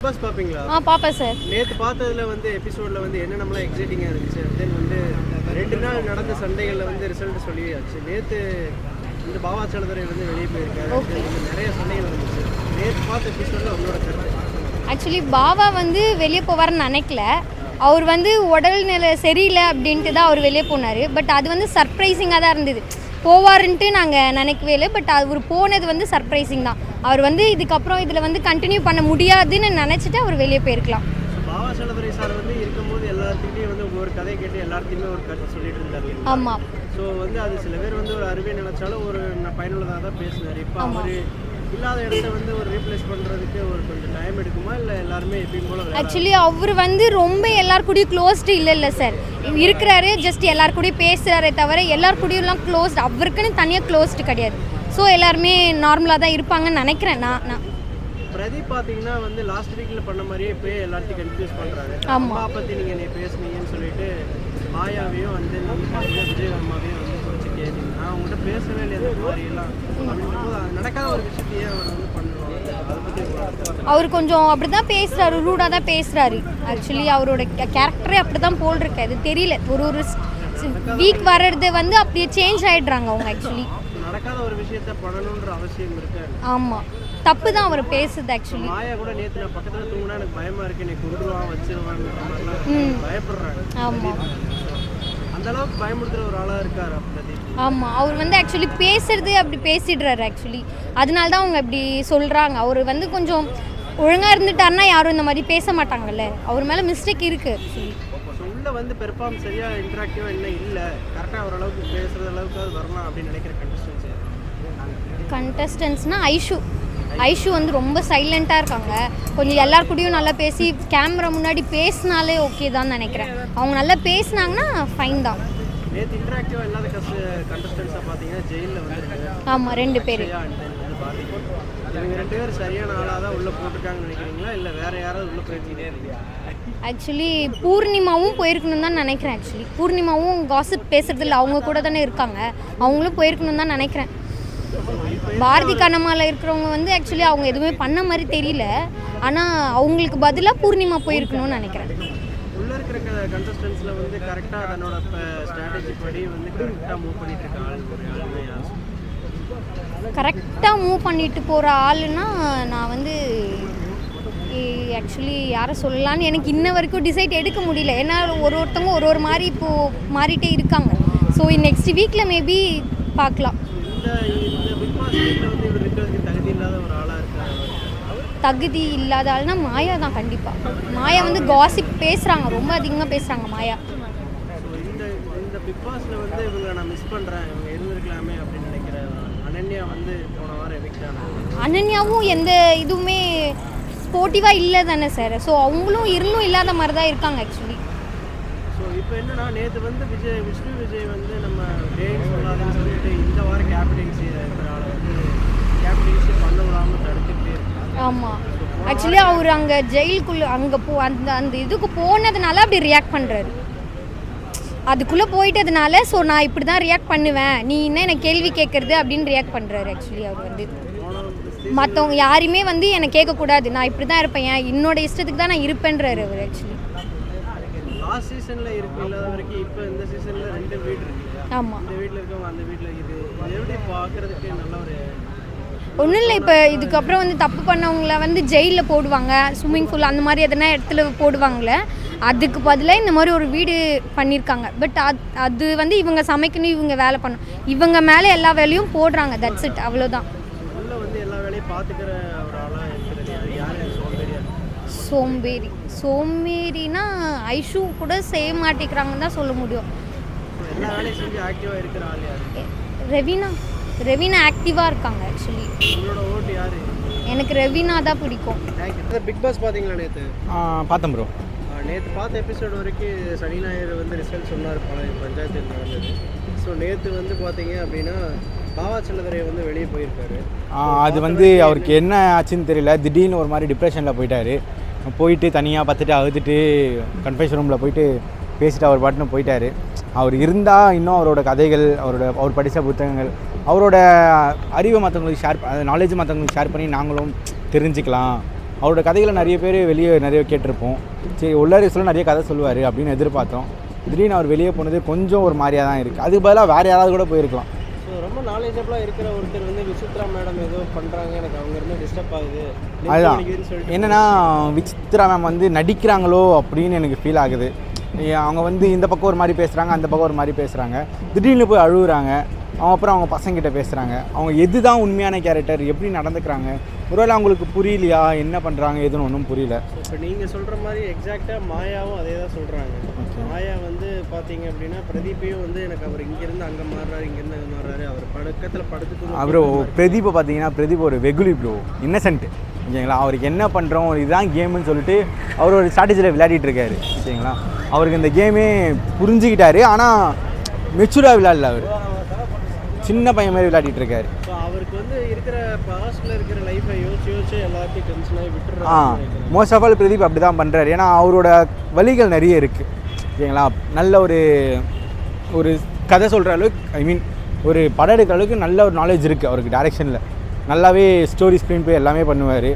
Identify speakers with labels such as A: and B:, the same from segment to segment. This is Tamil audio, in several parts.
A: பாஸ் பார்ப்பீங்களா
B: ஆ பார்ப்பேன் சார்
A: நேற்று பார்த்ததுல வந்து எபிசோடில் வந்து என்ன நம்மளாம் எக்ஸைட்டிங்காக இருந்துச்சு தென் வந்து ரெண்டு நாள் நடந்த சண்டைகளில் வந்து ரிசல்ட் சொல்லியாச்சு நேற்று இந்த பாவா சலதுரை வந்து வெளியே போயிருக்காரு அடுத்து வந்து நிறைய சண்டைகள் இருந்துச்சு நேற்று பார்த்த எபிசோடில் உங்களோட கருத்து
B: ஆக்சுவலி பாவா வந்து வெளியே போவார்னு நினைக்கல அவர் வந்து உடல்நிலை சரியில்லை அப்படின்ட்டு தான் அவர் வெளியே போனார் பட் அது வந்து சர்ப்ரைசிங்காக தான் இருந்தது போவாருன்ட்டு நாங்கள் நினைக்கவே இல்லை பட் அவர் போனது வந்து சர்ப்ரைசிங் தான் அவர் வந்து இதுக்கப்புறம் இதில் வந்து கண்டினியூ பண்ண முடியாதுன்னு நினச்சிட்டு அவர் வெளியே போயிருக்கலாம்
A: ஸோ பாவா சலதுரை சார் வந்து இருக்கும்போது எல்லாத்துக்கிட்டையும் வந்து ஒரு கதை கேட்டு எல்லாத்தையுமே ஒரு கருத்து சொல்லிட்டு இருந்தாரு
B: ஆமாம்
A: ஸோ வந்து அது சில பேர் வந்து ஒரு அருமையை நினைச்சாலும் ஒரு ந- பயனுள்ளதாக தான் பேசினார் இப்போ அவர் இல்லாத இடத்த வந்து ஒரு ரீப்ளேஸ் பண்ணுறதுக்கு ஒரு கொஞ்சம் டைம் எடுக்குமா இல்லை எல்லாருமே எப்பயும் போல விளையாட
B: ஆக்சுவலி அவர் வந்து ரொம்ப எல்லார் கூடயும் க்ளோஸ்டு இல்லை இல்லை சார் இருக்கிறாரு ஜஸ்ட் எல்லார் கூடயும் பேசுகிறாரே தவிர எல்லார் கூடயும்லாம் க்ளோஸ்டு அவருக்குன்னு தனியாக க்ளோஸ்டு கிடையாது ஸோ எல்லாருமே நார்மலாக தான் இருப்பாங்கன்னு நினைக்கிறேன் நான் நான்
A: பிரதீப் பார்த்தீங்கன்னா வந்து லாஸ்ட் வீக்ல பண்ண மாதிரியே இப்போயே எல்லாத்தையும் கன்ஃபியூஸ் பண்றாரு
B: ஆமா.
A: அம்மா பத்தி நீங்க என்னை பேசுனீங்கன்னு சொல்லிட்டு மாயாவையும் வந்து வந்து பார்த்தீங்கன்னா விஜய் அம்மாவையும் வந்து குறிச்சு கேட்டீங்க நான் உங்கள்கிட்ட பேசவே இல்லை இந்த மாதிரி எல்லாம் அப்படின்றபோது அது நடக்காத ஒரு விஷயத்தையே அவர் வந்து பண்ணுவாங்க அதை பத்தி உங்களோட கருத்து?
B: அவர் கொஞ்சம் அப்படி தான் பேசுகிறாரு ரூடாக தான் பேசுகிறாரு ஆக்சுவலி அவரோட கேரக்டரே அப்படி தான் போல் இருக்கு அது தெரியல ஒரு ஒரு வீக் வர்றது வந்து அப்படியே சேஞ்ச் ஆகிடுறாங்க அவங்க ஆக்சுவலி
A: நடக்காத ஒரு விஷயத்த பண்ணணுன்ற அவசியம் இருக்கு
B: ஆமாம் தப்பு தான் அவர் பேசுது ஆக்சுவலி
A: மாயா கூட நேத்து நான் பக்கத்துல தூங்கினா எனக்கு பயமா இருக்கு நீ கொண்டுருவான் வச்சிருவான்ற மாதிரிலாம்
B: ம்.
A: பயப்படுறாங்க
B: ஆமாம்
A: அந்த அளவுக்கு பயமுறுத்துற ஒரு ஆளா இருக்காரு பிரதீப்
B: ஆமாம் அவர் வந்து ஆக்சுவலி பேசுறது அப்படி பேசிடுறாரு ஆக்சுவலி அதனால தான் அவங்க அப்படி சொல்கிறாங்க அவர் வந்து கொஞ்சம் ஒழுங்காக இருந்துட்டாருன்னா யாரும் இந்த மாதிரி பேச மாட்டாங்கல்ல அவர் மேலே மிஸ்டேக் இருக்குது ஆக்சுவலி
A: ஸோ உள்ள வந்து பெர்ஃபார்ம் சரியா இன்டராக்டிவா என்ன இல்ல கரெக்டா ஓரளவுக்கு பேசுறது அளவுக்கு அது வரலாம் அப்படின்னு நினைக்கிற கண்டிஷன்ஸ்
B: கண்டஸ்டன்ஸ்னால் ஐஷு ஐஷு வந்து ரொம்ப சைலண்ட்டாக இருக்காங்க கொஞ்சம் எல்லார் கூடயும் நல்லா பேசி கேமரா முன்னாடி பேசினாலே ஓகே தான் நினைக்கிறேன் அவங்க நல்லா பேசுனாங்கன்னா ஃபைன் தான்
A: நேற்று இன்டராக்டிவா இல்லாத கஸ்ட் கண்டஸ்டன்ஸா பாத்தீங்கன்னா ஜெயிலில் வந்து ரெண்டு பேர்
B: ஆமாம் ரெண்டு பேர்
A: அக்ஷயா and then வந்து பாரதி இவங்க ரெண்டு பேரும் சரியான ஆளாக தான் உள்ள போட்டிருக்காங்கன்னு நினைக்கிறீங்களா இல்லை வேற யாராவது உள்ள போயிருக்கீங்க
B: ஆக்சுவலி பூர்ணிமாவும் போயிருக்கணும் தான் நினைக்கிறேன் ஆக்சுவலி பூர்ணிமாவும் காசிப் பேசுறதில்ல அவங்க கூட தானே இருக்காங்க அவங்களும் போயிருக்கணும் தான் நினைக்கிறேன் பாரதி கண்ணம்மாவில் இருக்கிறவங்க வந்து ஆக்சுவலி அவங்க எதுவுமே பண்ண மாதிரி தெரியல ஆனால் அவங்களுக்கு பதிலாக பூர்ணிமா போயிருக்கணும்னு நினைக்கிறேன்
A: உள்ள இருக்கிற கண்டஸ்டன்ஸ்ல வந்து கரெக்டா தன்னோட ஸ்ட்ராட்டஜி படி வந்து கரெக்டா மூவ் பண்ணிட்டு இருக்க ஆள் ஒரு ஆளுமே யார்
B: கரெக்டாக மூவ் பண்ணிட்டு போகிற ஆளுன்னா நான் வந்து ஆக்சுவலி யாரை சொல்லலான்னு எனக்கு இன்ன வரைக்கும் டிசைட் எடுக்க முடியல ஏன்னா ஒரு ஒருத்தவங்க ஒரு ஒரு மாதிரி இப்போது மாறிட்டே இருக்காங்க ஸோ நெக்ஸ்ட் வீக்கில் மேபி பார்க்கலாம்
A: இந்த இந்த பிக் பாஸ் வீட்டில் வந்து இவர் இருக்கிறதுக்கு தகுதி இல்லாத ஒரு ஆளா இருக்காரு
B: தகுதி இல்லாத ஆள்னா மாயா தான் கண்டிப்பாக மாயா வந்து காசிப் பேசுகிறாங்க ரொம்ப அதிகமாக பேசுகிறாங்க மாயா
A: ஸோ இந்த இந்த பிக் பாஸ்ல வந்து இவங்க நான் மிஸ் பண்றேன் இவங்க இருந்திருக்கலாமே அப்படின்னு நினைக்கிற அனன்யா வந்து போன வாரம் எவிக்ட் ஆனாங்க
B: அனன்யாவும் எந்த இதுவுமே ஸ்போர்ட்டிவாக இல்லை தானே சார் ஸோ அவங்களும் இருந்தும் இல்லாத மாதிரி தான் இருக்காங்க ஆக்சுவலி
A: ஸோ இப்போ என்னன்னா நேற்று வந்து விஜய் விஷ்ணு விஜய் வந்து நம்ம டேன்னு சொல்லாதுன்னு சொல்லிட்டு இந்த வாரம் கேப்டன்சி இருக்கிற ஆளை வந்து கேப்டன்சி பண்ண விடாமல் தடுத்துக்கிட்டே இருக்காங்க
B: ஆமாம் ஆக்சுவலி அவர் அங்கே ஜெயிலுக்குள்ளே அங்கே போ அந்த அந்த இதுக்கு போனதுனால அப்படி ரியாக்ட் பண்ணுறாரு அதுக்குள்ளே போயிட்டதுனால ஸோ நான் இப்படி தான் ரியாக்ட் பண்ணுவேன் நீ என்ன எனக்கு கேள்வி கேட்குறது அப்படின்னு ரியாக்ட் பண்ணுறாரு ஆக்சுவலி அவர் வந்து
A: போன
B: மற்றவங்க யாரையுமே வந்து என்னை கேட்கக்கூடாது நான் இப்படி தான் இருப்பேன் ஏன் என்னோட இஷ்டத்துக்கு தான் நான் இருப்பேன்றாரு அவர் ஆக்சுவலி
A: லாஸ்ட் சீசன்ல இருக்கு இல்லாத வரைக்கும் இப்போ இந்த சீசன்ல ரெண்டு வீடு இருக்கு
B: ஆமாம்
A: இந்த வீட்டில் இருக்கவங்க அந்த வீட்டில் இது இது எப்படி பார்க்கறதுக்கு நல்ல ஒரு
B: ஒன்றும் இல்லை இப்போ இதுக்கப்புறம் வந்து தப்பு பண்ணவங்கள வந்து ஜெயிலில் போடுவாங்க ஸ்விம்மிங் பூல் அந்த மாதிரி எதனா இடத்துல போடுவாங்களே அதுக்கு பதிலாக இந்த மாதிரி ஒரு வீடு பண்ணியிருக்காங்க பட் அது அது வந்து இவங்க சமைக்கணும் இவங்க வேலை பண்ணணும் இவங்க மேலே எல்லா வேலையும் போடுறாங்க தட்ஸ் இட் அவ்வளோதான்
A: உள்ள வந்து எல்லா வேலையும் பார்த்துக்கிற ஒரு ஆளாக இருக்கிறது யார் யார் சோம்பேறியா
B: சோம்பேறி சோம்பேறினா ஐஷு கூட செய்ய மாட்டேங்கிறாங்கன்னு தான் சொல்ல முடியும்
A: So, எல்லா வேலையும் செஞ்சு ஆக்டிவாக இருக்கிற ஆள் யார்
B: எ- ரெவினா ரெவினா ஆக்டிவாக இருக்காங்க ஆக்சுவலி
A: உங்களோட ஓட்டு யார்
B: எனக்கு ரெவினா தான் பிடிக்கும்
A: தேங்க்யூ பிக் பாஸ் பார்த்தீங்களா நேற்று
C: பார்த்தேன் ப்ரோ
A: நேற்று பார்த்த எபிசோட் வரைக்கும் சனி ஞாயிறு வந்து ரிசல்ட் சொன்னார் பல பஞ்சாயத்தில் நடந்தது ஸோ நேற்று வந்து பார்த்தீங்க அப்படின்னா பாவா செல்லதுரை வந்து வெளியே போயிருக்காரு
C: அது வந்து அவருக்கு என்ன ஆச்சுன்னு தெரியல திடீர்னு ஒரு மாதிரி டிப்ரெஷனில் போயிட்டாரு போயிட்டு தனியாக பார்த்துட்டு அழுதுட்டு கன்ஃபெஷன் ரூமில் போயிட்டு பேசிட்டு அவர் பாட்டுன்னு போயிட்டாரு அவர் இருந்தால் இன்னும் அவரோட கதைகள் அவரோட அவர் படித்த புத்தகங்கள் அவரோட அறிவை மற்றவங்களுக்கு ஷேர் நாலேஜ் மற்றவங்களுக்கு ஷேர் பண்ணி நாங்களும் தெரிஞ்சுக்கலாம் அவரோட கதைகளை நிறைய பேர் வெளியே நிறைய கேட்டிருப்போம் சரி உள்ளாரி சொல்ல நிறைய கதை சொல்லுவார் அப்படின்னு எதிர்பார்த்தோம் திடீர்னு அவர் வெளியே போனது கொஞ்சம் ஒரு மாதிரியாக தான் இருக்குது அதுக்கு பதிலாக வேறு யாராவது கூட போயிருக்கலாம்
A: ஸோ ரொம்ப நாலேஜபிளாக இருக்கிற ஒருத்தர் வந்து விசித்ரா மேடம் ஏதோ பண்ணுறாங்க எனக்கு அவங்க இருந்து டிஸ்டர்ப் ஆகுது நெஞ்சு
C: அதுதான்
A: வலிக்குதுன்னு சொல்லிட்டு
C: என்னன்னா விசித்ரா மேம் வந்து நடிக்கிறாங்களோ அப்படின்னு எனக்கு ஃபீல் ஆகுது ஏ, அவங்க வந்து இந்த பக்கம் ஒரு மாதிரி பேசுகிறாங்க அந்த பக்கம் ஒரு மாதிரி பேசுகிறாங்க திடீர்னு போய் அழுகுறாங்க அவங்க அப்புறம் அவங்க பசங்கிட்ட பேசுகிறாங்க அவங்க எது தான் உண்மையான கேரக்டர் எப்படி நடந்துக்கிறாங்க ஒருவேளை அவங்களுக்கு புரியலையா என்ன பண்ணுறாங்க எதுன்னு ஒன்றும் புரியல
A: இப்போ நீங்கள் சொல்கிற மாதிரி எக்ஸாக்டாக மாயாவும் அதே தான் சொல்கிறாங்க மாயா வந்து பார்த்தீங்க அப்படின்னா பிரதீப்பையும் வந்து எனக்கு அவர் இங்கேருந்து அங்கே மாறுறாரு இங்கேருந்து அங்கே மாறுறாரு அவர் படுக்கத்தில் படுத்துக்கு
C: ப்ரோ பிரதீப்பை பார்த்தீங்கன்னா பிரதீப் ஒரு வெகுலி ப்ரோ இன்னசென்ட் ஓகேங்களா அவருக்கு என்ன பண்ணுறோம் இதுதான் கேம்னு சொல்லிட்டு அவர் ஒரு ஸ்ட்ராட்டஜியில் விளையாடிட்டு இருக்காரு சரிங்களா அவருக்கு இந்த கேமே புரிஞ்சுக்கிட்டாரு ஆனால் மெச்சூராக விளையாடல அவர் சின்ன பையன் மாதிரி விளையாடிட்டு இருக்காரு
A: ஸோ அவருக்கு வந்து இருக்கிற பாஸ்டில் இருக்கிற லைஃப்பை யோசிச்சு யோசிச்சு எல்லாத்தையும் டென்ஷனாகி
C: ஆ
A: விட்டுறாரு
C: மோஸ்ட் ஆஃப் ஆல் பிரதீப் அப்படி தான் பண்ணுறாரு ஏன்னா அவரோட வழிகள் நிறைய இருக்குது ஓகேங்களா நல்ல ஒரு ஒரு கதை சொல்கிற அளவுக்கு ஐ மீன் ஒரு படம் எடுக்கிற அளவுக்கு நல்ல ஒரு நாலேஜ் இருக்குது அவருக்கு டைரெக்ஷனில் நல்லாவே ஸ்டோரி ஸ்க்ரீன் போய் எல்லாமே பண்ணுவார்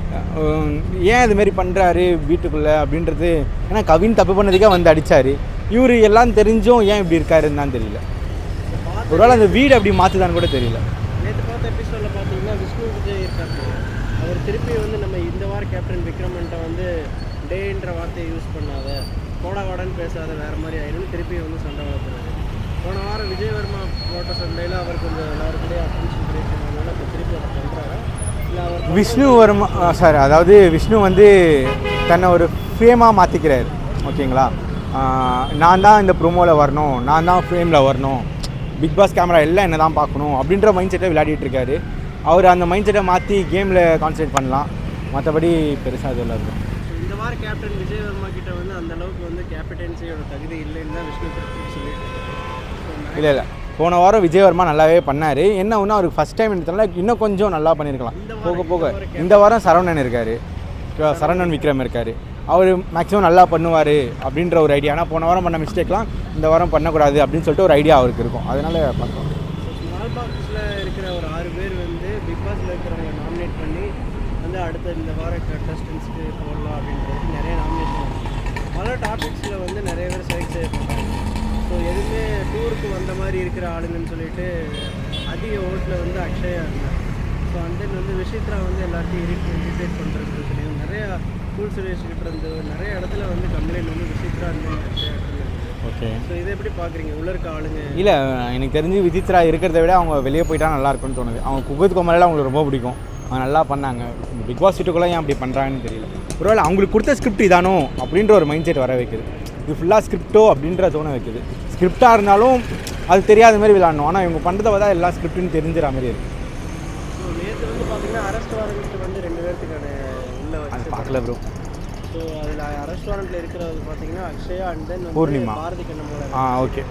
C: ஏன் இது மாதிரி பண்ணுறாரு வீட்டுக்குள்ளே அப்படின்றது ஏன்னா கவின் தப்பு பண்ணதுக்கே வந்து அடித்தார் இவர் எல்லாம் தெரிஞ்சும் ஏன் இப்படி இருக்காருன்னு தான் தெரியல ஒருவேளை அந்த வீடு அப்படி மாற்றுதான்னு கூட தெரியல
A: நேற்று பார்த்த எபிசோடில் பார்த்தீங்கன்னா விஷ்ணு விஜய் இருக்காரு அவர் திருப்பி வந்து நம்ம இந்த வார கேப்டன் விக்ரமன்ட்ட வந்து டேன்ற வார்த்தையை யூஸ் பண்ணாத போடா வாடான்னு பேசாத வேற மாதிரி ஆயிடும் திருப்பி வந்து சண்டை வளர்த்துறாரு போன வாரம் விஜயவர்மா போட்ட சண்டையில் அவர் கொஞ்சம் எல்லாருக்கிட்டே அட்டென்ஷன் கிரியேட் பண்ணதுனால இப்போ திருப்பி அதை பண்ணுறாரு இல்லை அவர்
C: விஷ்ணு வர்மா சார் அதாவது விஷ்ணு வந்து தன்னை ஒரு ஃபேமாக மாற்றிக்கிறாரு ஓகேங்களா ஆஹ் நான் தான் இந்த ப்ரோமோவில் வரணும் நான் தான் ஃப்ரேமில் வரணும் பிக் பாஸ் கேமரா எல்லாம் என்ன தான் பார்க்கணும் அப்படின்ற மைண்ட் செட்டை விளையாடிட்டு இருக்காரு அவர் அந்த மைண்ட் செட்டை மாற்றி கேமில் கான்சன்ட்ரேட் பண்ணலாம் மற்றபடி பெருசாக இதில் இருக்கும்
A: இந்த வார கேப்டன் விஜயவர்மா கிட்ட வந்து அந்த அளவுக்கு வந்து கேப்டன்சியோட தகுதி இல்லைன்னு தான் விஷ்ணு திருப்பி சொல்லிட்டு இருக்காரு.
C: இல்லை இல்லை போன வாரம் விஜயவர்மா நல்லாவே பண்ணார் என்ன ஒன்று அவருக்கு ஃபஸ்ட் டைம் எடுத்தனால இன்னும் கொஞ்சம் நல்லா பண்ணியிருக்கலாம் போக போக இந்த வாரம் சரவணன் இருக்கார் சரவணன் விக்ரம் இருக்கார் அவர் மேக்ஸிமம் நல்லா பண்ணுவார் அப்படின்ற ஒரு ஐடியா ஆனால் போன வாரம் பண்ண மிஸ்டேக்லாம் இந்த வாரம் பண்ணக்கூடாது அப்படின்னு சொல்லிட்டு ஒரு ஐடியா அவருக்கு இருக்கும் அதனால பார்க்கலாம்
A: ஸ்மால் பாக்ஸில் இருக்கிற ஒரு ஆறு பேர் வந்து பிக் பாஸில் இருக்கிறவங்க நாமினேட் பண்ணி வந்து அடுத்த இந்த வார கண்டஸ்டன்ஸ்க்கு போடலாம் அப்படின்றது நிறைய நாமினேஷன் பல டாபிக்ஸில் வந்து நிறைய பேர் செலக்ட் செய்யப்பட்டாங்க ஸோ எதுவுமே டூருக்கு வந்த மாதிரி இருக்கிற ஆளுங்கன்னு சொல்லிட்டு அதிக ஓட்டில் வந்து அக்ஷயா இருந்தார் ஸோ அண்ட் தென் வந்து விஷித்ரா வந்து எல்லாத்தையும் இரிட்டேட் இரிட்டேட் பண்ணுறது தெரியும் நிறைய ஸ்கூல் சுரேஷ் கிட்ட இருந்து நிறைய இடத்துல வந்து கம்ப்ளைண்ட் வந்து விஷித்ரா அண்ட் தென் அக்ஷயா இருந்தது
C: ஓகே
A: ஸோ இதை எப்படி பார்க்குறீங்க உள்ள இருக்க ஆளுங்க
C: இல்லை எனக்கு தெரிஞ்சு விசித்ரா இருக்கிறத விட அவங்க வெளியே போயிட்டா நல்லா இருக்கும்னு தோணுது அவங்க குகத் கோமலில் அவங்களுக்கு ரொம்ப பிடிக்கும் அவங்க நல்லா பண்ணாங்க பிக் பாஸ் வீட்டுக்குள்ளே ஏன் அப்படி பண்ணுறாங்கன்னு தெரியல ஒருவேளை அவங்களுக்கு கொடுத்த ஸ்கிரிப்ட் இதானோ அப்படின்ற ஒரு மைண்ட் செட் வர வைக்குது இது ஃபுல்லாக ஸ்கிரிப்டோ அப்படின்ற தோண வைக்குது ஸ்கிரிப்டாக இருந்தாலும் அது தெரியாத மாதிரி விளாடணும் ஆனால் இவங்க பண்ணுறத பார்த்தா எல்லாம் ஸ்கிரிப்ட்னு தெரிஞ்சிற மாதிரி இருக்குது
A: ஸோ நேற்று வந்து பார்த்தீங்கன்னா அரெஸ்ட் வாரண்ட் வந்து ரெண்டு பேர்த்துக்கான உள்ள
C: அது
A: வச்சு
C: பார்க்கல ப்ரோ
A: ஸோ அதில் அரெஸ்ட் வாரண்ட்டில் இருக்கிறது பார்த்தீங்கன்னா அக்ஷயா அண்ட் தென்
C: பூர்ணிமா.
A: பாரதி கண்ணமலை
C: ஆ ஓகே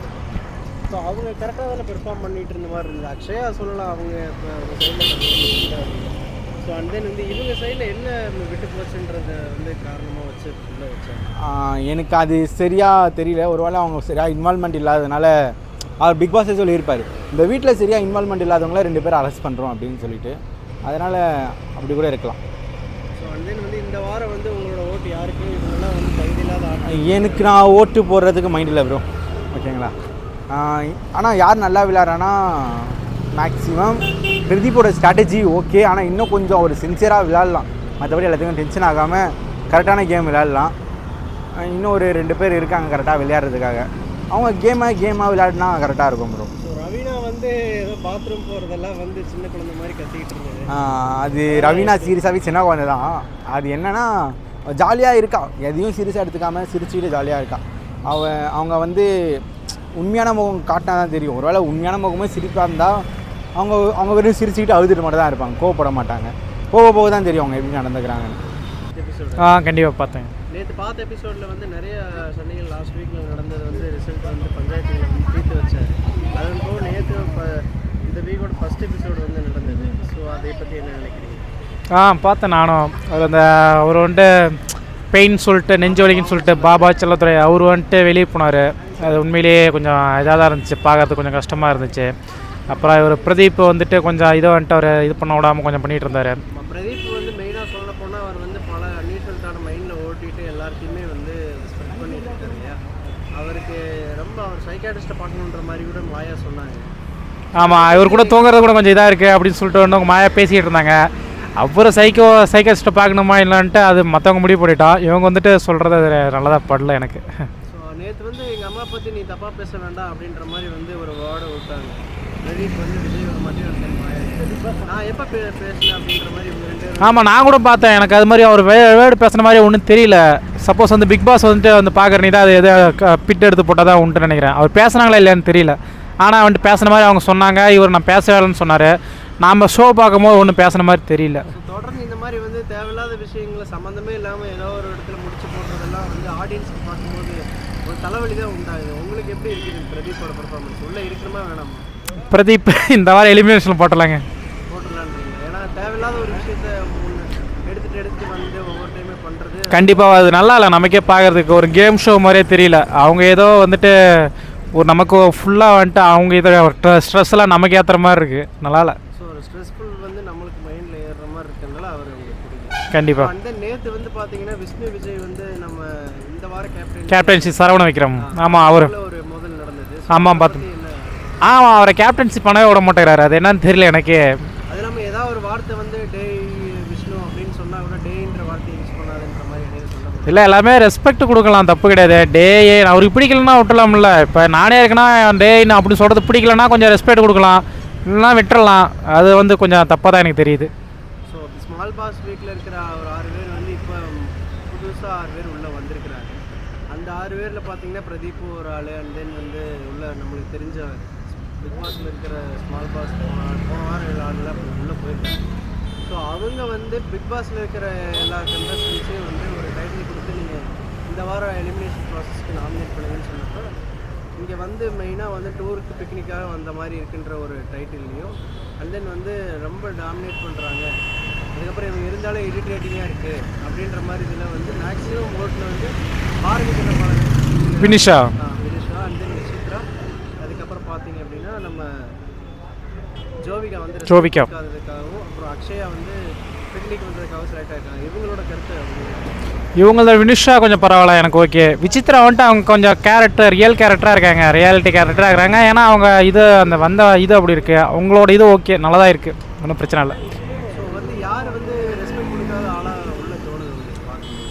A: ஸோ அவங்க கரெக்டாக தானே பெர்ஃபார்ம் பண்ணிட்டு இருந்த மாதிரி இருந்தது அக்ஷயா சொல்லலாம் அவங்க இப்போ அவங்க சைடில் ஸோ அண்ட் தென் வந்து இவங்க சைடில் என்ன விட்டு போச்சுன்றத வந்து காரணமாக வச்சு உள்ள வச்சாங்க
C: ஆ, எனக்கு அது சரியாக தெரியல ஒருவேளை அவங்க சரியாக இன்வால்மெண்ட் இல்லாததுனால அவர் பிக் பாஸே சொல்லியிருப்பார் இந்த வீட்டில் சரியாக இன்வால்மெண்ட் இல்லாதவங்கள ரெண்டு பேரும் அரெஸ்ட் பண்ணுறோம் அப்படின்னு சொல்லிட்டு அதனால் அப்படி கூட இருக்கலாம்
A: ஸோ அண்ட் தென் வந்து இந்த வாரம் வந்து உங்களோட ஓட்டு யாருக்கு இவங்கெல்லாம் வந்து தகுதி இல்லாத ஆட்கள்
C: எனக்கு நான் ஓட்டு போடுறதுக்கு மைண்ட் இல்லை ப்ரோ ஓகேங்களா ஆனால் யார் நல்லா விளையாடுறான்னா மேக்ஸிமம் பிரதீப்போட ஸ்ட்ராட்டஜி ஓகே ஆனால் இன்னும் கொஞ்சம் ஒரு சின்சியராக விளையாடலாம் மற்றபடி எல்லாத்துக்கும் டென்ஷன் ஆகாமல் கரெக்டான கேம் விளையாடலாம் ஆஹ் இன்னும் ஒரு ரெண்டு பேர் இருக்காங்க கரெக்டாக விளையாடுறதுக்காக அவங்க கேமை கேமாக விளையாடினா கரெக்டாக இருக்கும் ப்ரோ
A: ஸோ ரவீனா வந்து ஏதோ பாத்ரூம் போகிறதெல்லாம் வந்து சின்ன குழந்தை மாதிரி கத்திக்கிட்டு இருந்தது
C: அது ரவீனா சீரியஸாகவே சின்ன குழந்தை தான் அது என்னன்னா ஜாலியாக இருக்கா எதையும் சீரியஸாக எடுத்துக்காம சிரிச்சுக்கிட்டு ஜாலியாக இருக்கா அவ அவங்க வந்து உண்மையான முகம் காட்டினா தான் தெரியும் ஒருவேளை உண்மையான முகமே சிரிப்பாக இருந்தால் அவங்க அவங்க வெறும் சிரிச்சுக்கிட்டு அழுதுட்டு மட்டும் தான் இருப்பாங்க கோவப்பட மாட்டாங்க போக போக தான் தெரியும் அவங்க எப்படி நடந்துக்கிறாங்கன்னு
A: எபிசோடு
D: ஆ கண்டிப்பாக பார்த்தேன்
A: நேற்று பார்த்த எபிசோடில் வந்து நிறைய சண்டைகள் லாஸ்ட் வீக்கில் நடந்தது வந்து ரிசல்ட் வந்து பஞ்சாயத்துகளை வந்து தீர்த்து வச்சார் அதன் போக நேற்று ப- இந்த வீக்கோட ஃபர்ஸ்ட் எபிசோடு வந்து நடந்தது ஸோ அதை பற்றி என்ன நினைக்கிறீங்க
D: ஆ பார்த்தேன் நானும் அது அந்த அவர் வந்துட்டு பெயின் சொல்லிட்டு நெஞ்சு வலிக்குன்னு சொல்லிட்டு பாபா செல்லத்துறை அவர் வந்துட்டு வெளியே போனார் அது உண்மையிலேயே கொஞ்சம் இதாக தான் இருந்துச்சு பார்க்கறதுக்கு கொஞ்சம் கஷ்டமாக இருந்துச்சு அப்புறம் இவர் பிரதீப் வந்துட்டு கொஞ்சம் இதை வந்துட்டு அவர் இது பண்ண விடாமல் கொஞ்சம் பண்ணிகிட்டு இருந்தார்
A: நம்ம பிரதீப் வந்து மெயினாக சொல்ல போனால் அவர் வந்து பல ஆன்லைனில் ஓட்டிட்டு எல்லாத்தையுமே வந்து ஸ்ப்ரெட் பண்ணிட்டு இருக்காரு இல்லையா அவருக்கு ரொம்ப அவர் சைக்காட்டிஸ்ட்டை பார்க்கணுன்ற மாதிரி கூட மாயா சொன்னாங்க
D: ஆமாம் இவர் கூட தூங்குறது கூட கொஞ்சம் இதாக இருக்குது அப்படின்னு சொல்லிட்டு வந்து அவங்க மாயா பேசிக்கிட்டு இருந்தாங்க அப்புறம் சைக்கோ சைக்காஸ்ட்டை பார்க்கணுமா இல்லைன்ட்டு அது மற்றவங்க முடிவு பண்ணிட்டோம் இவங்க வந்துட்டு சொல்கிறது அது நல்லதாக படல எனக்கு
A: ஸோ நேற்று வந்து எங்கள் அம்மா பற்றி நீ தப்பாக பேச வேண்டாம் அப்படின்ற மாதிரி வந்து ஒரு வேர்டை விட்டாங்க பிரதீப் வந்து விஜய் ஒரு மட்டும் ஒருத்தன் மாயா நான் எப்போ பே பேசினேன் அப்படின்ற மாதிரி இவங்க ரெண்டு பேரும்
D: ஆமாம் நான் கூட பார்த்தேன் எனக்கு அது மாதிரி அவர் வே வேர்டு பேசுன மாதிரி ஒன்றும் தெரியல சப்போஸ் வந்து பிக் பாஸ் வந்துட்டு வந்து பார்க்குற நீ தான் அது எதோ பிட் எடுத்து போட்டால் தான் உண்டுன்னு நினைக்கிறேன் அவர் பேசுனாங்களா இல்லையான்னு தெரியல ஆனால் வந்துட்டு பேசுன மாதிரி அவங்க சொன்னாங்க இவர் நான் பேசவே இல்லைன்னு சொன்னார் நாம் ஷோ பார்க்கும்போது ஒன்றும் பேசுன மாதிரி தெரியல
A: ஸோ தொடர்ந்து இந்த மாதிரி வந்து தேவையில்லாத விஷயங்களை சம்மந்தமே இல்லாமல் ஏதோ ஒரு இடத்துல முடிச்சு போடுறதெல்லாம் வந்து ஆடியன்ஸ்க்கு பார்க்கும்போது ஒரு தலைவலி தான் உண்டாகுது உங்களுக்கு எப்படி இருக்குது பிரதீப்போட பர்ஃபார்மன்ஸ் உள்ளே இருக்கணுமா வேணாமா
D: பிரதீப் இந்த வாரம் எலிமினேஷன் போட்டலாங்க
A: போட்டுடலான்றீங்க ஏன்னா தேவையில்லாத ஒரு விஷயத்த முன்ன எடுத்துட்டு எடுத்துட்டு வந்து ஒவ்வொரு டைமே பண்ணுறது
D: கண்டிப்பாக அது நல்லா இல்லை நமக்கே பார்க்குறதுக்கு ஒரு கேம் ஷோ மாதிரியே தெரியல அவங்க ஏதோ வந்துட்டு ஒரு நமக்கு ஃபுல்லாக வந்துட்டு அவங்க இதை ஸ்ட்ரெஸ் எல்லாம் நமக்கு ஏற்றுற மாதிரி இருக்குது நல்லா இல்லை
A: ஸோ ஒரு ஸ்ட்ரெஸ்ஃபுல் வந்து நம்மளுக்கு மைண்டில் ஏறுற மாதிரி இருக்கிறதுனால அவர் உங்களுக்கு பிடிக்கும்
D: கண்டிப்பாக
A: அந்த நேற்று வந்து பார்த்தீங்கன்னா விஷ்ணு விஜய் வந்து நம்ம இந்த வார கேப்டன்
D: கேப்டன்சி சரவண விக்ரம் ஆமாம் அவர்
A: ஒரு முதல் நடந்தது So,
D: ஆமாம்
A: அதை
D: பார்த்து
A: பத்தி என்ன
D: ஆமாம் அவரை கேப்டன்சி பண்ணவே விட மாட்டேங்கிறாரு அது என்னன்னு தெரியல எனக்கு
A: அது நம்ம ஏதாவது ஒரு வார்த்தை வந்து டேய் விஷ்ணு அப்படின்னு சொன்னா கூட டேய்ன்ற வார்த்தையை யூஸ் பண்ணாதுன்ற மாதிரி இடையில சொல்ல
D: இல்லை எல்லாமே ரெஸ்பெக்ட் கொடுக்கலாம் தப்பு கிடையாது டேயே அவருக்கு பிடிக்கலன்னா விட்டுலாம்ல இப்போ நானே இருக்கேன்னா டேன்னு அப்படி சொல்கிறது பிடிக்கலன்னா கொஞ்சம் ரெஸ்பெக்ட் கொடுக்கலாம் இல்லைன்னா விட்டுறலாம் அது வந்து கொஞ்சம் தப்பாக தான் எனக்கு தெரியுது
A: ஸோ ஸ்மால் பாஸ் வீக்கில் இருக்கிற ஒரு ஆறு பேர் வந்து இப்போ புதுசாக ஆறு பேர் உள்ளே வந்திருக்கிறாங்க அந்த ஆறு பேரில் பார்த்தீங்கன்னா பிரதீப் ஒரு ஆள் அண்ட் தென் வந்து உள்ள நம்மளுக்கு தெரிஞ்ச பிக் பாஸில் இருக்கிற ஸ்மால் பாஸ் போன போன வாரம் எல்லா ஆளுலாம் உள்ளே போயிருக்காங்க ஸோ அவங்க வந்து பிக் பாஸில் இருக்கிற எல்லா கண்டஸ்டன்ஸையும் வந்து ஒரு டைட்டில் கொடுத்து நீங்கள் இந்த வாரம் எலிமினேஷன் ப்ராசஸ்க்கு நாமினேட் பண்ணுங்கன்னு சொன்னப்போ இங்கே வந்து மெயினாக வந்து டூருக்கு பிக்னிக்காக வந்த மாதிரி இருக்குன்ற ஒரு டைட்டில்லையும் அண்ட் தென் வந்து ரொம்ப டாமினேட் பண்ணுறாங்க அதுக்கப்புறம் இவங்க இருந்தாலே இரிட்டேட்டிங்காக இருக்குது அப்படின்ற மாதிரி இதில் வந்து மேக்ஸிமம் ஓட்டில் வந்து பாரதி கண்ணபாலன்
D: வினிஷா
A: வினிஷா அண்ட் தென் விசித்ரா அதுக்கப்புறம் பார்த்தீங்க அப்படின்னா நம்ம ஜோவிகா வந்து
D: ஜோவிகா.
A: அதுக்காகவும் அப்புறம் அக்ஷயா வந்து பிக்னிக் வந்ததுக்காகவும் செலக்ட் ஆயிருக்காங்க இவங்களோட கருத்து அவங்க
D: இவங்கள வினிஷா கொஞ்சம் பரவாயில்ல எனக்கு ஓகே விசித்ரா வந்துட்டு அவங்க கொஞ்சம் கேரக்டர் ரியல் கேரக்டராக இருக்காங்க ரியாலிட்டி கேரக்டராக இருக்கிறாங்க ஏன்னா அவங்க இது அந்த வந்த இது அப்படி இருக்குது அவங்களோட இது ஓகே நல்லா தான் இருக்குது ஒன்றும் பிரச்சனை இல்லை
A: ஸோ வந்து யார் வந்து ரெஸ்பெக்ட் கொடுக்காத ஆளாக உள்ள தோணுது உங்களுக்கு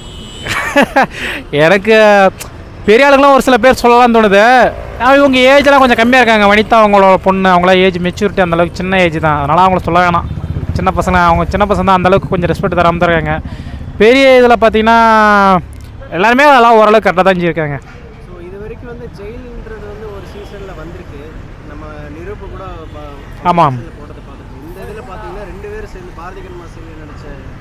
A: பார்க்கும்போது
D: எனக்கு பெரிய ஆளுங்களாம் ஒரு சில பேர் சொல்லலாம் தோணுது ஆனா இவங்க ஏஜ்லாம் கொஞ்சம் கம்மியாக இருக்காங்க வனிதா அவங்களோட பொண்ணு அவங்களாம் ஏஜ் மெச்சூரிட்டி அந்தளவுக்கு சின்ன ஏஜ் தான் அதனால் அவங்கள சொல்ல வேணாம் சின்ன பசங்க அவங்க சின்ன பசங்க தான் அந்தளவுக்கு கொஞ்சம் ரெஸ்பெக்ட் தராமல் தான் இருக்காங்க பெரிய இதில் பார்த்தீங்கன்னா எல்லாருமே அதெல்லாம் ஓரளவுக்கு கரெக்டாக தான் செஞ்சுருக்காங்க
A: ஸோ இது வரைக்கும் வந்து ஜெயிலுன்றது வந்து ஒரு சீசனில் வந்திருக்கு நம்ம நிரூப கூட ப-
D: ஆமாம்.
A: seasonல போட்டதை பார்த்துருக்கோம் இந்த இதில் பார்த்தீங்கன்னா ரெண்டு பேரும் சேர்ந்து பாரதி கண்மா சீரியல் நடிச்ச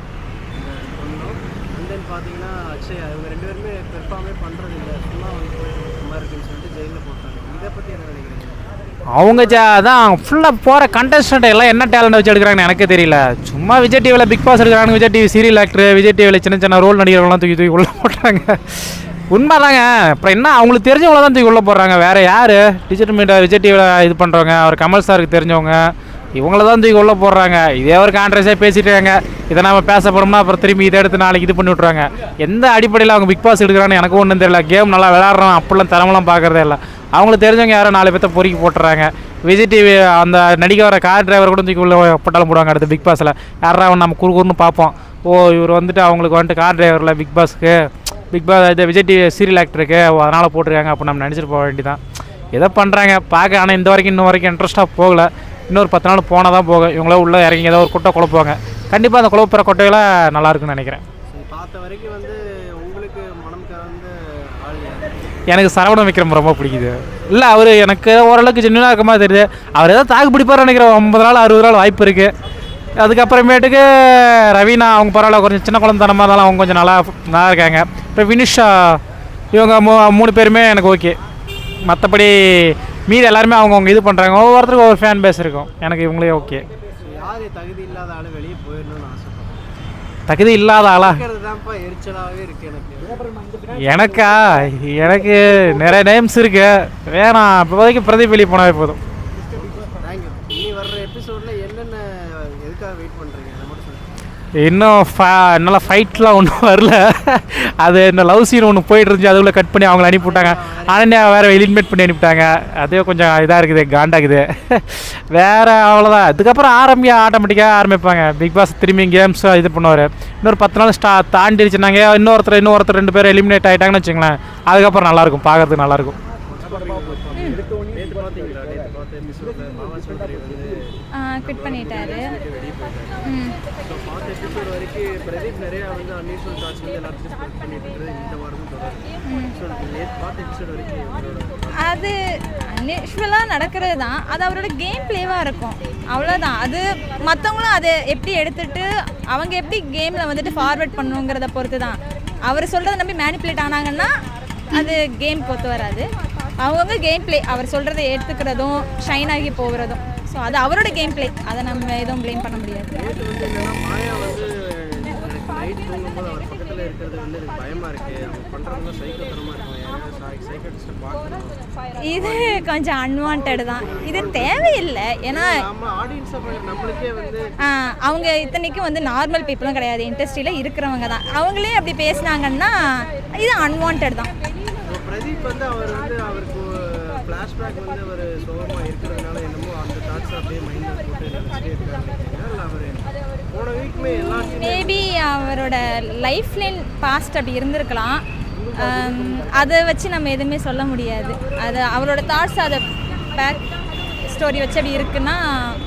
A: இந்த பொண்ணும் அண்ட் தென் பார்த்தீங்கன்னா அக்ஷயா இவங்க ரெண்டு பேருமே பெர்ஃபார்மே பண்ணுறது இல்லை சும்மா வந்து போயிட்டு இருக்க மாதிரி இருக்குன்னு சொல்லிட்டு ஜெயிலில் போட்டாங்க இதை பற்றி என்ன நினைக்கிறீங்க
D: அவங்க ஜா அதான் ஃபுல்லாக போகிற கண்டஸ்டன்ட் எல்லாம் என்ன டேலண்ட் வச்சு எடுக்கிறாங்கன்னு எனக்கு தெரியல சும்மா விஜய் டிவியில் பிக் பாஸ் எடுக்கிறாங்க Vijay TV serial actor Vijay டிவியில் சின்ன சின்ன ரோல் நடிகர்கள்லாம் தூக்கி தூக்கி உள்ளே போட்டாங்க உண்மைதாங்க அப்புறம் என்ன அவங்களுக்கு தெரிஞ்சவங்கள தான் தூக்கி உள்ளே போடுறாங்க வேறு யார் டிஜிட்டல் மீடியா விஜய் டிவியில் இது பண்ணுறவங்க அவர் கமல் சாருக்கு தெரிஞ்சவங்க இவங்கள தான் தூக்கி உள்ளே போடுறாங்க இதே ஒரு கான்ட்ரஸாக பேசிட்டு இருக்காங்க இதை நம்ம பேசப்படும்னா அப்புறம் திரும்பி இதை எடுத்து நாளைக்கு இது பண்ணி விட்ருவாங்க எந்த அடிப்படையில் அவங்க பிக் பாஸ் எடுக்கிறான்னு எனக்கு ஒன்றும் தெரியல கேம் நல்லா விளாட்றோம் அப்படிலாம் திறமெல்லாம் பார்க்குறதே இல்லை அவங்களுக்கு தெரிஞ்சவங்க யாரோ நாலு பேர்த்த பொறுக்கி போட்டுறாங்க விஜய் டிவி அந்த நடிக்க வர கார் டிரைவர் கூட தூக்கி உள்ள போட்டாலும் போடுவாங்க அடுத்து பிக் பாஸில் யாரா அவன் நம்ம குறு குறுன்னு பார்ப்போம் ஓ இவர் வந்துட்டு அவங்களுக்கு வந்துட்டு கார் டிரைவரில் பிக் பாஸ்க்கு பிக் பாஸ் இது விஜய் டிவி சீரியல் ஆக்டருக்கு அதனால் போட்டிருக்காங்க அப்போ நம்ம நினச்சிட்டு போக வேண்டியதான் எதை பண்ணுறாங்க பார்க்க ஆனால் இந்த வரைக்கும் இன்னும் வரைக்கும் இன்ட்ரெஸ்ட்டாக போகல இன்னொரு பத்து நாள் போனால் தான் போகும் இவங்கள உள்ளே இறங்கி ஏதோ ஒரு குட்டை குழப்புவாங்க கண்டிப்பாக அந்த குழப்புற கொட்டையில நல்லா இருக்குன்னு நினைக்கிறேன்
A: ஸோ பார்த்த வரைக்கும் வந்து உங்களுக்கு மனம் கலந்த ஆள் யார்?
D: எனக்கு சரவண விக்ரம் ரொம்ப பிடிக்குது இல்லை அவர் எனக்கு ஓரளவுக்கு ஜென்யூனாக இருக்க மாதிரி தெரியுது அவர் ஏதோ தாக்கு பிடிப்பார் நினைக்கிறேன் ஐம்பது நாள் அறுபது நாள் வாய்ப்பு இருக்குது அதுக்கப்புறமேட்டுக்கு ரவீனா அவங்க பரவாயில்ல கொஞ்சம் சின்ன குழந்தைத்தனமாக இருந்தாலும் அவங்க கொஞ்சம் நல்லா நல்லா இருக்காங்க அப்புறம் வினிஷா இவங்க மூ மூணு பேருமே எனக்கு ஓகே மற்றபடி மீதி எல்லாருமே அவங்கவுங்க இது பண்ணுறாங்க ஒவ்வொருத்தருக்கும் ஒவ்வொரு ஃபேன் பேஸ் இருக்கும் எனக்கு இவங்களே ஓகே
A: ஸோ யார் தகுதி இல்லாத ஆள் வெளியே போயிடணும்னு ஆசைப்படுறேன்
D: தகுதி இல்லாத ஆளா
A: இருக்கிறது தான்ப்பா எரிச்சலாகவே இருக்கு எனக்கு
D: எனக்கா எனக்கு நிறைய நேம்ஸ் இருக்கு வேணாம் இப்போதைக்கு பிரதீப் வெளியே போனாவே போதும்
A: தேங்க்யூ இனி வர்ற எபிசோடில் என்னென்ன எதுக்காக வெயிட் பண்ணுறீங்க அதை மட்டும் சொல்லுங்கள்
D: இன்னும் ஃபா என்னால் ஃபைட்லாம் ஒன்றும் வரல அது இந்த லவ் சீன் ஒன்று போயிட்டு இருந்துச்சு அதுக்குள்ளே கட் பண்ணி அவங்கள அனுப்பி விட்டாங்க அனன்யா வேறு எலிமினேட் பண்ணி அனுப்பிட்டாங்க அதே கொஞ்சம் இதாக இருக்குது காண்டாக்குது வேறு அவ்வளோதான் அதுக்கப்புறம் ஆரம்பியா ஆட்டோமேட்டிக்காக ஆரம்பிப்பாங்க பிக் பாஸ் திரும்பி கேம்ஸ் இது பண்ணுவார் இன்னொரு பத்து நாள் ஸ்டா தாண்டிடுச்சுனாங்க இன்னொருத்தர் இன்னொருத்தர் ரெண்டு பேரும் எலிமினேட் ஆகிட்டாங்கன்னு வச்சுங்களேன் அதுக்கப்புறம் நல்லாயிருக்கும் பார்க்கறதுக்கு நல்லாயிருக்கும்
A: நேற்று பார்த்தீங்களா நேற்று பார்த்த எபிசோடில் பாபா சௌத்ரி வந்து
E: குவிட் பண்ணிட்டாரு
A: வெளியே போயிட்டாரு
E: ம்
A: ஸோ பார்த்த எபிசோட் வரைக்கும் பிரதீப் நிறையா வந்து அன்யூஷுவல் தாட்ஸ் வந்து எல்லாத்தையும் ஸ்பெண்ட் பண்ணிட்டு இருக்கிறது இந்த வாரமும் தொடரும் ஸோ நேற்று பார்த்த எபிசோட் வரைக்கும் உங்களோட
E: அது அன்யூஷுவலாக நடக்கிறது தான் அது அவரோட கேம் பிளேவாக இருக்கும் அவ்வளோதான் அது மற்றவங்களும் அதை எப்படி எடுத்துட்டு அவங்க எப்படி கேமில் வந்துட்டு ஃபார்வர்ட் பண்ணுங்கிறத பொறுத்து தான் அவர் சொல்கிறத நம்பி மேனிப்புலேட் ஆனாங்கன்னா அது கேம் பொறுத்து வராது அவங்கவுங்க கேம் பிளே அவர் சொல்கிறத எடுத்துக்கிறதும் ஷைன் ஆகி போகிறதும் ஸோ அது அவரோட கேம் பிளே அதை நம்ம எதுவும் ப்ளேம் பண்ண முடியாது
A: நேற்று வந்து என்னன்னா மாயா வந்து எனக்கு நைட் தூங்கும்போது அவர் பக்கத்தில் இருக்கிறது வந்து எனக்கு பயமாக இருக்குது அவங்க பண்ணுறதுலாம் சைக்கோத்தனமாக இருக்கும் யாராவது சைக்கோட்டிஸ்ட்டை பார்க்கணும்
E: இது கொஞ்சம் அன்வான்ட் தான் இது தேவையில்லை ஏன்னா
A: நம்ம ஆடியன்ஸை நம்மளுக்கே வந்து
E: ஆ, அவங்க இத்தனைக்கும் வந்து நார்மல் பீப்புளும் கிடையாது இண்டஸ்ட்ரியில் இருக்கிறவங்க தான் அவங்களே அப்படி பேசுனாங்கன்னா இது அன்வான்ட் தான்
A: இப்போ பிரதீப் வந்து அவர் வந்து அவருக்கு ஃப்ளாஷ்பேக் வந்து அவர் சோகமாக இருக்கிறதுனால என்னமோ அந்த தாட்ஸ் அப்படியே மைண்டில் போட்டு நினச்சிட்டே இருக்காரு இல்லை அவர் போன வீக்குமே எல்லா
E: மேபி அவரோட லைஃப் லைன் பாஸ்ட் அப்படி இருந்திருக்கலாம் ஆம், அதை வச்சு நம்ம எதுவுமே சொல்ல முடியாது அது அவரோட தாட்ஸ் அதை பேக் ஸ்டோரி வச்சு அப்படி இருக்குன்னா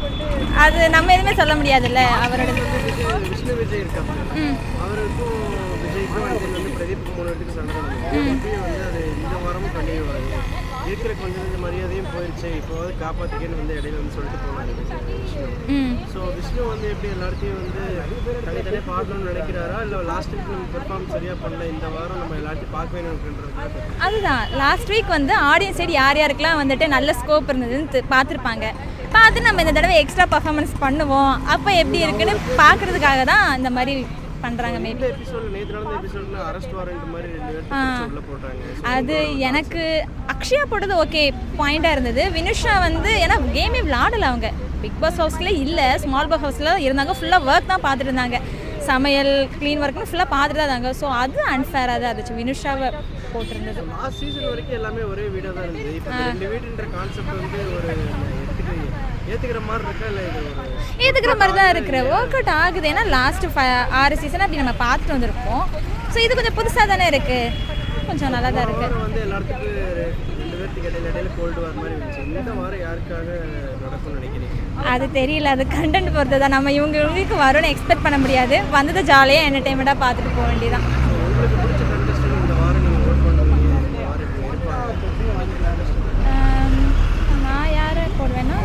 E: அது நம்ம எதுவுமே சொல்ல முடியாதுல்ல அவரோட
A: விஷ்ணு விஜய் இருக்காங்க
E: ம்
A: அவருக்கும் விஜய்க்கும் வந்து வந்து பிரதீப் மூணு இடத்துக்கு சண்டை நடந்தது இப்பயும் வந்து அது இந்த வாரமும் கண்டினியூ ஆகுது இருக்கிற கொஞ்சம் கொஞ்சம் மரியாதையும் போயிடுச்சு இப்போவாது காப்பாற்றிக்கன்னு வந்து இடையில வந்து சொல்லிட்டு போனாங்க விஷ்ணு
E: ம்
A: ஸோ விஷ்ணு வந்து எப்படி எல்லாத்தையும் வந்து தனித்தனியாக பார்க்கணும்னு நினைக்கிறாரா இல்லை லாஸ்ட் வீக் நம்ம பெர்ஃபார்ம் சரியாக பண்ணல இந்த வாரம் நம்ம எல்லாத்தையும் பார்க்க வேணும்ன்றதுக்காக
E: அதுதான் லாஸ்ட் வீக் வந்து ஆடியன்ஸ் சைடு யார் யாருக்கெல்லாம் வந்துட்டு நல்ல ஸ்கோப் இருந்ததுன்னு தெ- பார்த்துருப்பாங்க பார்த்து நம்ம இந்த தடவை எக்ஸ்ட்ரா பர்ஃபார்மன்ஸ் பண்ணுவோம் அப்போ எப்படி இருக்குன்னு பார்க்கறதுக்காக தான் இந்த மாதிரி பண்ணுறாங்க மேபி
A: இந்த எபிசோட் நேற்று நடந்த எபிசோட்ல அரெஸ்ட் வாரண்ட் மாதிரி ரெண்டு பேர் உள்ள போட்டாங்க
E: அது எனக்கு அக்ஷயா போட்டது ஓகே பாயிண்டாக இருந்தது வினுஷா வந்து ஏன்னா கேமே விளாடல அவங்க பிக் பாஸ் ஹவுஸில் இல்லை ஸ்மால் பாஸ் ஹவுஸில் இருந்தாங்க ஃபுல்லாக ஒர்க் தான் பார்த்துட்டு இருந்தாங்க சமையல் க்ளீன் ஒர்க்னு ஃபுல்லாக பார்த்துட்டு தான் இருந்தாங்க ஸோ அது அன்ஃபேராக தான் இருந்துச்சு வினுஷாவை போட்டிருந்தது
A: லாஸ்ட் சீசன் வரைக்கும் எல்லாமே ஒரே வீடாக தான் இருந்தது இப்போ இந்த ரெண்டு வீடுன்ற கான்செப்ட் வந்து ஒரு ஏற்றுக்க ஏற்றுக்கிற மாதிரி இருக்கா இல்லை இது ஒரு
E: ஏற்றுக்கிற மாதிரி தான் இருக்கிற ஒர்க் அவுட் ஆகுது ஏன்னா லாஸ்ட் ஆறு சீசன் அப்படி நம்ம பார்த்துட்டு வந்திருப்போம் ஸோ இது கொஞ்சம் புதுசாக தானே இருக்குது கொஞ்சம் நல்லா தான் இருக்குது
A: வாரம் வந்து எல்லாத்துக்கும் ரெண்டு பேர்த்துக்கு இடையில இடையில கோல்டு வர மாதிரி இருந்துச்சு இந்த வாரம் யாருக்காக நடக்கும்னு நினைக்கிறீங்க
E: அது தெரியல அது கண்டென்ட் பொறுத்து தான் நம்ம இவங்க இவங்களுக்கு வரும்னு எக்ஸ்பெக்ட் பண்ண முடியாது வந்ததை ஜாலியாக என்டர்டைன்மெண்ட்டாக பார்த்துட்டு போக வேண்டியதான்
A: உங்களுக்கு பிடிச்ச கண்டஸ்டன் இந்த வாரம் நீங்கள் ஓட் பண்ணுவீங்க இந்த வாரம் இப்படி இருப்பாங்க
E: ஆம், நான் யாரை போடுவேன்னா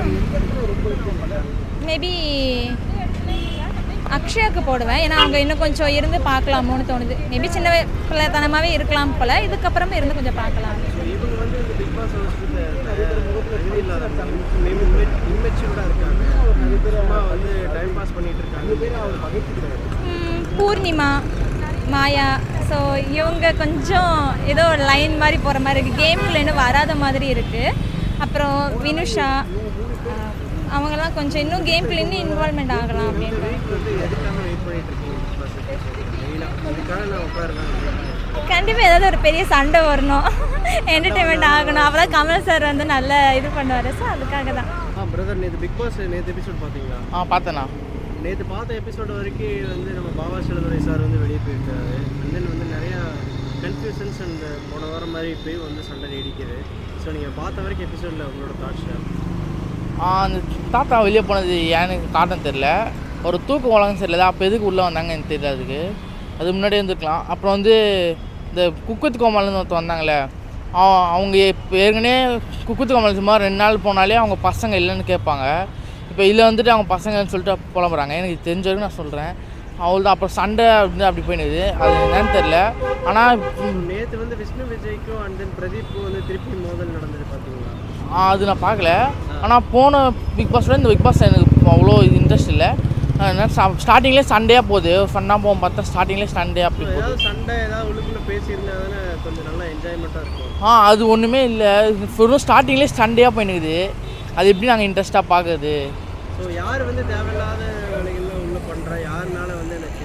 E: மேபி அக்ஷயாவுக்கு போடுவேன் ஏன்னா அவங்க இன்னும் கொஞ்சம் இருந்து பார்க்கலாமோன்னு தோணுது மேபி சின்ன வய- பிள்ளைத்தனமாகவே இருக்கலாம் போல் இதுக்கப்புறமா இருந்து கொஞ்சம் பார்க்கலாம்
A: ஸோ இவங்க வந்து இந்த பிக் பாஸ் ஹவுஸ்க்கு இது இல்லாத இம்மெச்சூர்டாக இருக்காங்க சும்மா வந்து டைம் பாஸ் பண்ணிட்டு இருக்காங்க
E: ம், பூர்ணிமா மாயா ஸோ இவங்க கொஞ்சம் ஏதோ லைன் மாதிரி போகிற மாதிரி இருக்குது கேமுக்குள்ள இன்னும் வராத மாதிரி இருக்குது அப்புறம் வினுஷா ஆஹ், அவங்கெல்லாம் கொஞ்சம் இன்னும் கேம்குள்ள இன்னும் இன்வால்மெண்ட் ஆகலாம் அப்படின்ற
A: வீக் வந்து எதுக்காக வெயிட் பண்ணிட்டு இருக்கீங்க பிக் பாஸ் மெயினாக இதுக்காக நான் உட்காருவேன்
E: கண்டிப்பாக ஏதாவது ஒரு பெரிய சண்டை வரணும் என்டர்டெயின்மெண்ட் ஆகணும் அப்போ தான் கமல் சார் வந்து நல்லா இது பண்ணுவார் ஸோ அதுக்காக தான்
A: ஆ பிரதர் நேற்று பிக் பாஸ் நேற்று எபிசோட் பார்த்தீங்களா
F: ஆ பார்த்தேண்ணா
A: நேற்று பார்த்த எபிசோட் வரைக்கும் வந்து நம்ம பாபா செல்லதுரை சார் வந்து வெளியே போயிருக்காரு அண்ட் தென் வந்து நிறையா கன்ஃபியூஷன்ஸ் அண்ட் போன வாரம் மாதிரி இப்போயும் வந்து சண்டை நீடிக்குது ஸோ நீங்கள் பார்த்த வரைக்கும் எபிசோடில் உங்களோட தாட்ஸ்
F: ஆ, அந்த தாத்தா வெளியே போனது ஏன்னு காட்டம் தெரில ஒரு தூக்கம் உலகம் சரியில்லை அப்போ எதுக்கு உள்ளே வந்தாங்க எனக்கு தெரியல அதுக்கு அது முன்னாடியே இருந்துருக்கலாம் அப்புறம் வந்து இந்த குக்குத்து கோமாலேருந்து ஒருத்தர் வந்தாங்களே அவ- அவங்க இப்போ ஏற்கனவே குக்குத்து கோமால் சும்மா ரெண்டு நாள் போனாலே அவங்க பசங்க இல்லைன்னு கேட்பாங்க இப்போ இதில் வந்துட்டு அவங்க பசங்கன்னு சொல்லிட்டு புலம்புறாங்க எனக்கு இது தெரிஞ்ச வரைக்கும் நான் சொல்கிறேன் அவள் தான் அப்புறம் சண்டை அப்படின்னு அப்படி போயிடுது அது என்னன்னு தெரில ஆனால்
A: நேற்று வந்து விஷ்ணு விஜய்க்கும் அண்ட் தென் பிரதீப்புக்கும் வந்து திருப்பி மோதல் நடந்தது பார்த்தீங்களா
F: ஆ, அது நான் பார்க்கல ஆனால் போன பிக் பாஸோட இந்த பிக் பாஸ் எனக்கு அவ்வளோ இன்ட்ரெஸ்ட் இல்லை ஸ்டார்டிங்லேயே சண்டேயாக போகுது ஃபன்னாக போகும் பார்த்தா ஸ்டார்டிங்லேயே சண்டே அப்படி போகுது
A: ஏதாவது சண்டை ஏதாவது உள்ளுக்குள்ளே பேசியிருந்தா தானே கொஞ்சம் நல்லா என்ஜாய்மெண்ட்டாக இருக்கும்
F: ஆ அது ஒன்றுமே இல்லை வெறும் ஸ்டார்டிங்லேயே சண்டேயாக போயினுக்குது அது எப்படி நாங்கள் இன்ட்ரெஸ்ட்டாக பார்க்குறது
A: ஸோ யார் வந்து தேவையில்லாத வேலைகள்லாம் உள்ள பண்ணுறா யாருனால வந்து எனக்கு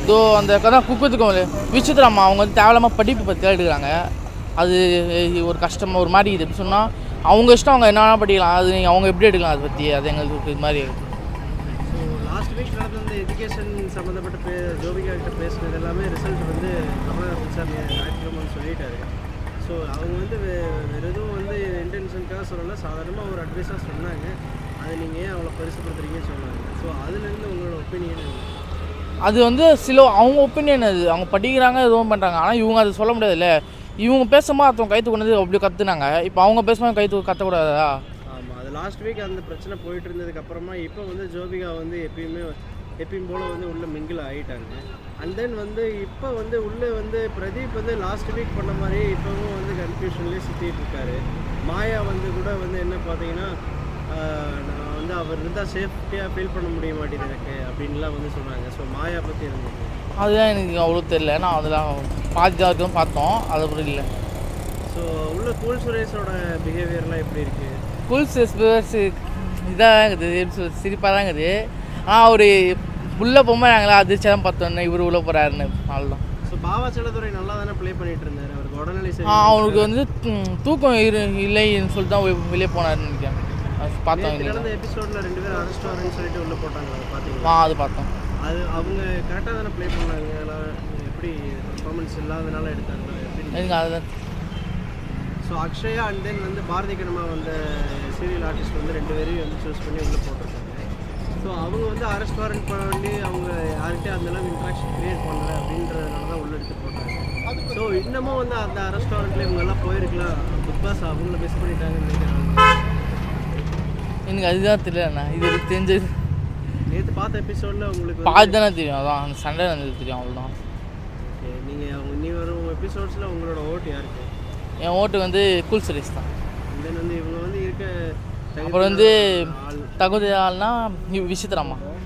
F: இதோ அந்த கதை குக்கத்துக்கும் விசித்திரம்மா அவங்க வந்து தேவையில்லாமல் படிப்பு பற்றி எடுக்கிறாங்க அது ஒரு கஷ்டமாக ஒரு மாதிரி இது எப்படி சொன்னால் அவங்க இஷ்டம் அவங்க என்ன வேணால் படிக்கலாம் அது நீங்க- அவங்க எப்படி எடுக்கலாம் அதை பற்றி அது எங்களுக்கு இது மாதிரி
A: ஸோ லாஸ்ட் வீக் நடந்த இந்த எஜுகேஷன் சம்மந்தப்பட்ட பே ஜோபிகா கிட்ட பேசுனது எல்லாமே ரிசல்ட் வந்து கமலஹாசன் சார் ஞாயிற்றுக்கிழமை சொல்லிட்டாரு ஸோ அவங்க வந்து வே- வேற எதுவும் வந்து இன்டென்ஷனுக்காக சொல்லலை சாதாரணமாக ஒரு அட்வைஸாக சொன்னாங்க அதை நீங்கள் ஏன் அவ்வளோ பெருசுப்படுத்துறீங்கன்னு சொன்னாங்க ஸோ அதுலேருந்து உங்களோட ஒப்பீனியன்
F: அது வந்து சில அவங்க ஒப்பீனியன் அது அவங்க படிக்கிறாங்க எதுவும் பண்ணுறாங்க ஆனால் இவங்க அதை சொல்ல முடியாதுல்ல இவங்க பேசும்போது அத்தவங்க கைத்து கொண்டு வந்து அப்படி கற்றுனாங்க இப்போ அவங்க பேசும்போது கைத்து கற்றக்கூடாதா
A: ஆமாம் அது லாஸ்ட் வீக் அந்த பிரச்சனை போயிட்டு இருந்ததுக்கு அப்புறமா இப்போ வந்து ஜோபிகா வந்து எப்பயுமே எப்பயும் போல் வந்து உள்ளே மிங்கிள் ஆகிட்டாங்க அண்ட் தென் வந்து இப்போ வந்து உள்ளே வந்து பிரதீப் வந்து லாஸ்ட் வீக் பண்ண மாதிரி இப்போவும் வந்து கன்ஃபியூஷன்லேயே சுற்றிட்டு இருக்காரு மாயா வந்து கூட வந்து என்ன பார்த்தீங்கன்னா ஆஹ், நான் வந்து அவர் இருந்தால் சேஃப்டியாக ஃபீல் பண்ண முடிய மாட்டேங்குது எனக்கு அப்படின்லாம் வந்து சொன்னாங்க ஸோ மாயா பற்றி இருந்தது
F: அதுதான் எனக்கு அவ்வளோ தெரியல நான் அதெல்லாம் பாதி தான் இருக்கும் பார்த்தோம் அது அப்புறம் இல்லை
A: ஸோ உள்ள கூல் சுரேஷோட பிஹேவியர்லாம் எப்படி இருக்குது
F: ஸ்கூல் ஸ்பேர்ஸ் இதாக இருக்குது சிரிப்பாக தான் இருக்குது ஆனால் அவர் உள்ளே போகும்போது நாங்களா அதிர்ச்சியாக தான் பார்த்தோன்னே இவர் உள்ளே போகிறாருன்னு அவ்வளோதான்
A: ஸோ பாவா செல்லதுரை நல்லா தானே ப்ளே பண்ணிட்டு இருந்தார் அவருக்கு உடல்நிலை சரி
F: அவனுக்கு வந்து ம், தூக்கம் இரு இல்லைன்னு சொல்லிட்டு தான் வெ- வெளியே போனாருன்னு நினைக்கிறேன் அது பார்த்தோம்
A: நேத்து
F: இல்லைங்களா
A: நடந்த எபிசோட்ல ரெண்டு பேரும் அரெஸ்ட் ஆகிறேன்னு சொல்லிட்டு உள்ள போட்டாங்க அதை பார்த்தீங்களா
F: ஆ அது பார்த்தோம்
A: அது அவங்க கரெக்டாக தானே ப்ளே பண்ணாங்க அதெல்லாம் எப்படி பர்ஃபார்மன்ஸ் இல்லாதனால எடுத்தாங்களா எப்படி
F: எனக்கு அதுதான்
A: ஸோ அக்ஷயா அண்ட் தென் வந்து பாரதி கண்ணம்மா வந்த சீரியல் ஆர்டிஸ்ட் வந்து ரெண்டு பேரையும் வந்து சூஸ் பண்ணி உள்ளே போட்டிருக்காங்க ஸோ அவங்க வந்து அரெஸ்ட் வாரண்ட் பண்ணி அவங்க யார்கிட்டயும் அந்த அளவுக்கு இன்ட்ராக்ஷன் கிரியேட் பண்ணல அப்படின்றதுனால தான் உள்ள எடுத்து போட்டாங்க ஸோ இன்னமும் வந்து அந்த அரெஸ்ட் வாரண்ட்ல இவங்க எல்லாம் போயிருக்கலாம் பிக் பாஸ் அவங்கள மிஸ் பண்ணிட்டாங்கன்னு நினைக்கிறாங்க
F: எனக்கு அதுதான் தெரியலண்ணா இது எனக்கு தெரிஞ்சது
A: நேற்று பார்த்த எபிசோடில் உங்களுக்கு வந்து-
F: பாதி தானே தெரியும் அதான் அந்த சண்டை நடந்தது தெரியும் அவ்வளோதான்
A: ஓகே நீங்கள் அவங்க இனி வரும் எபிசோட்ஸில் உங்களோட ஓட்டு யாருக்கு
F: என் ஓட்டு வந்து கூல் சுரேஷ் தான்
A: தென் வந்து இவங்க வந்து இருக்க தகுதியான
F: அப்புறம் வந்து
A: ஆள்
F: தகுதி ஆள்னா விசித்திரம்மா